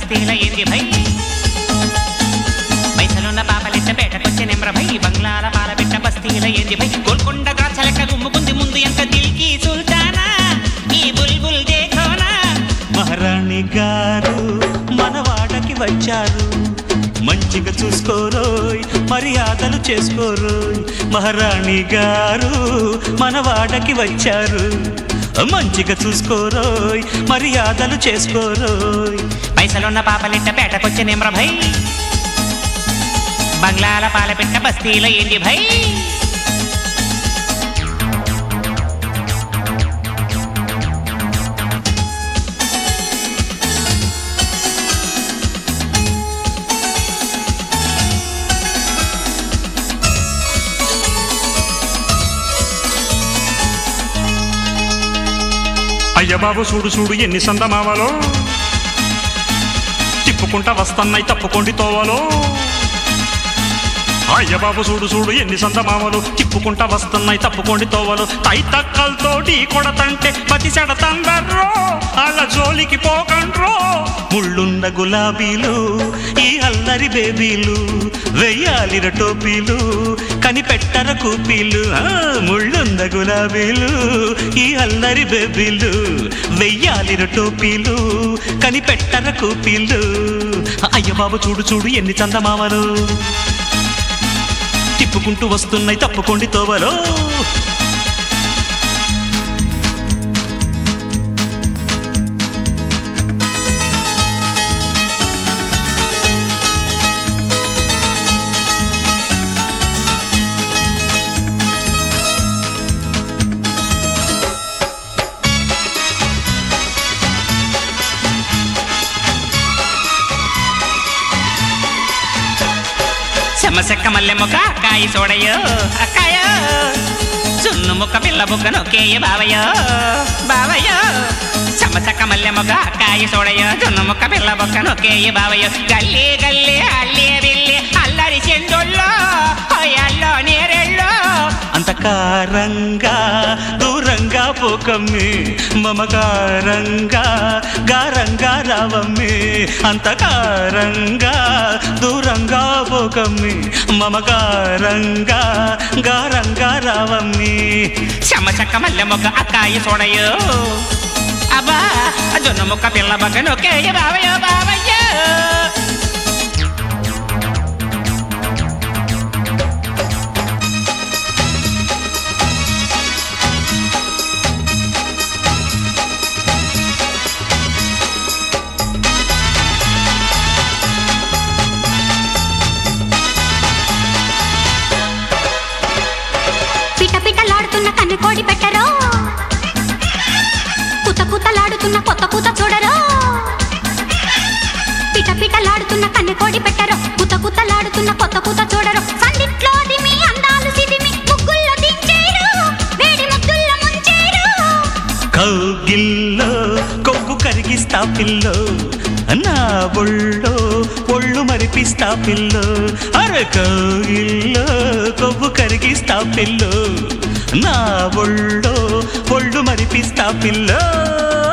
బస్తీల ఏంది భై పైసలున్న పాపలిట్ట పేటకొచ్చే నెమ్ర భై బంగ్లాల పాలబిట్ట బస్తీల ఏంది భై గోల్కొండ ద్రాక్షలెక్క గుమ్ముకుంది ముందు ఎంత దిల్కి సుల్తానా ఈ బుల్బుల్ దేఖోనా మహారాణి గారు మన వాడకి వచ్చారు మంచిగా చూసుకోరోయ్ మర్యాదలు చేసుకోరోయ్ మహారాణి గారు మన వాడకి వచ్చారు మంచిగా చూసుకోరోయ్ మర్యాదలు చేసుకోరోయ్ పైసలున్న పాపలిట్ట పేటకొచ్చే నెమ్ర భై బంగ్లాల పాలబిట్ట బస్తీల ఏంది భై అయ్య బాబు చూడు చూడు ఎన్ని సందమావలో తిప్పుకుంటా వస్తన్నాయి తప్పుకోండి తోవలో అయ్య బాబు చూడు చూడు ఎన్ని సందమావలు తిప్పుకుంటా వస్తున్నాయి తప్పుకోండి తోవలు తై తక్కలతోటి కొడతంటే పతి చెడతందర్రో అలా జోలికి పోకండ్రో ముళ్ళున్న గులాబీలు ఈ అల్లరి బేబీలు వెయ్యాలిర టోపీలు కనిపెట్టర కూపీలు ఆ, ముళ్ళున్న గులాబీలు ఈ అల్లరి బేబీలు వెయ్యాలిర టోపీలు కనిపెట్టర కూపీలు అయ్య బాబు చూడు చూడు ఎన్ని చందమామలు తిప్పుకుంటూ వస్తున్నాయి తప్పుకోండి తోవలో చెమ్మసెక్క మల్లె మొక్క అక్కాయి చూడయో అక్కాయో చున్ను ముక్క పిల్ల బుక్క నొక్కేయ బావయ్యో బావయ్యో చెమ్మసెక్క మల్లె మొక్క అక్కాయి చూడయో చున్ను ముక్క పిల్ల బుక్క నొక్కేయ బావయ్యో గల్లీ గల్లీ అల్లే బిల్లి అల్లరి చెందొల్లో అయ్యల్లో నేరెళ్ళో అంతకారంగా దూరంగా పోకమ్మి మమకారంగా గారంగా రావమ్మి అంతకారంగా దూరంగా పోకమ్మి మమకారంగా గారంగా రావమ్మి చెమ్మసెక్క మల్లె మొక్క అక్కాయి చూడయో అబ్బా జొన్న ముక్క పిల్ల బుక్క నొక్కేయ బావయ్యో బావయ్యో పిట పిటలాడుతున్న కన్ను కోడి పెట్టరో కుత కుతలాడుతున్న కొత్త కూత చూడరో పిట పిటలాడుతున్న కన్ను కోడి పెట్టరో కుత కుతలాడుతున్న కొత్త కూత చూడరో సందిట్లో దిమి అందాలు సిదిమి ముగ్గుల్లో దించేరు వేడి ముద్దుల్లో ముంచేరు కౌగిల్లో కొవ్వు కరిగిస్తా పిల్లో నా ఒళ్ళో ఒళ్ళు మరిపిస్తా పిల్లో అరే కౌగిల్లో కొవ్వు కరిగిస్తా పిల్లో నా ఒళ్ళో ఒళ్ళు మరిపిస్తా పిల్లో